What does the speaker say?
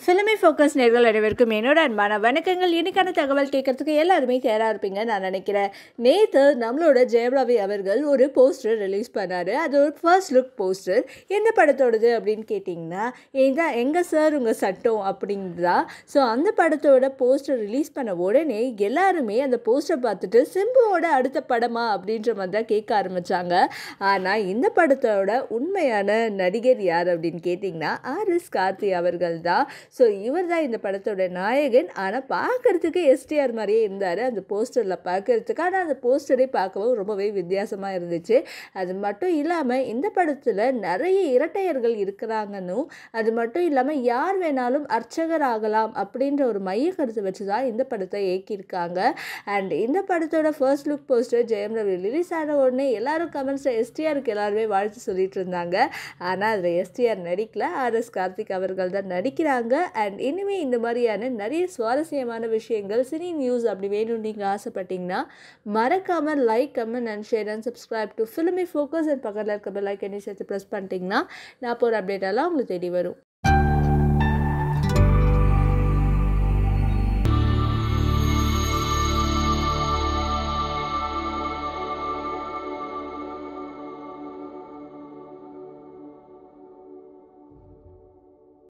filmy focus நேர்கள் அனைவருக்கும் என்னோட அன்பான வணக்கங்கள் இன்னைக்கான தகவல் கேட்கறதுக்கு எல்லாருமே தயாராக இருப்பீங்க நான் நினைக்கிறேன் நேற்று நம்மளோட ஜெயபிரவி அவர்கள் ஒரு போஸ்டர் ரிலீஸ் பண்ணாரு அது ஒரு ஃபர்ஸ்ட் லுக் போஸ்டர் எந்த படத்தோடது அப்படின்னு கேட்டிங்கன்னா இதுதான் எங்கள் சார் உங்கள் சட்டம் அப்படின்றதா ஸோ அந்த படத்தோட போஸ்டர் ரிலீஸ் பண்ண உடனே எல்லாருமே அந்த போஸ்டர் பார்த்துட்டு சிம்புவோட அடுத்த படமா அப்படின்ற மாதிரி தான் கேட்க ஆரம்பித்தாங்க ஆனால் இந்த படத்தோட உண்மையான நடிகர் யார் அப்படின்னு கேட்டிங்கன்னா ஆர் எஸ் கார்த்தி அவர்கள் தான் ஸோ இவர் தான் இந்த படத்தோட நாயகன் ஆனால் பார்க்கறதுக்கு எஸ்டிஆர் மாதிரியே இருந்தார் அந்த போஸ்டரில் பார்க்கறதுக்கு ஆனால் அந்த போஸ்டரை பார்க்கவும் ரொம்பவே வித்தியாசமாக இருந்துச்சு அது மட்டும் இல்லாமல் இந்த படத்தில் நிறைய இரட்டையர்கள் இருக்கிறாங்கன்னு அது மட்டும் இல்லாமல் யார் வேணாலும் அர்ச்சகர் ஆகலாம் அப்படின்ற ஒரு மைய கருத்தை வச்சு தான் இந்த படத்தை இயக்கியிருக்காங்க அண்ட் இந்த படத்தோட first look poster Jayam Ravi release ஆன உடனே எல்லாரும் கமெண்ட்ஸில் எஸ்டிஆருக்கு எல்லாருமே வாழ்த்து சொல்லிட்டு இருந்தாங்க ஆனால் அதில் எஸ்டிஆர் நடிக்கல ஆர்எஸ் கார்த்திக் அவர்கள் தான் நடிக்கிறாங்க அண்ட் இனிமேல் இந்த மாதிரியான நிறைய சுவாரஸ்யமான விஷயங்கள் சினி நியூஸ் அப்படி வேணும்னு நீங்கள் ஆசைப்பட்டீங்கன்னா மறக்காமல் like comment and share and subscribe to Filmy Focus and பக்கத்தில் இருக்க பெல் ஐக்கனை சேர்த்து ப்ரெஸ் பண்ணிட்டீங்கன்னா நான் போகிற அப்டேட் எல்லாம் உங்களுக்கு தேடி வரும்